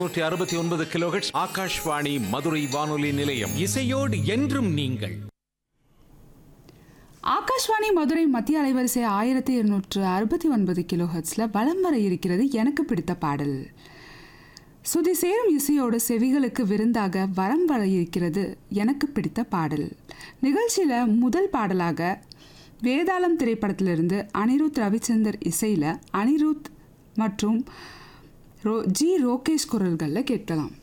நூற்றி அறுபத்தி ஒன்பது கிலோஹெட்ஸ் ஆகாஷ்வாணி மதுரை வானொலி நிலையம் இசையோடு என்றும் நீங்கள் ஆகாஷ்வாணி மதுரை மத்திய அலைவரிசை ஆயிரத்தி இருநூற்று அறுபத்தி ஒன்பது கிலோ ஹெர்ட்ஸில் வலம் வர இருக்கிறது எனக்கு பிடித்த பாடல் சுதி சேரும் இசையோடு செவிகளுக்கு விருந்தாக வரம் வர இருக்கிறது எனக்கு பிடித்த பாடல் நிகழ்ச்சியில் முதல் பாடலாக வேதாளம் திரைப்படத்திலிருந்து அனிருத் ரவிச்சந்தர் இசையில் அனிருத் மற்றும் ரோ ஜி ரோகேஷ் குரல்களில் கேட்கலாம்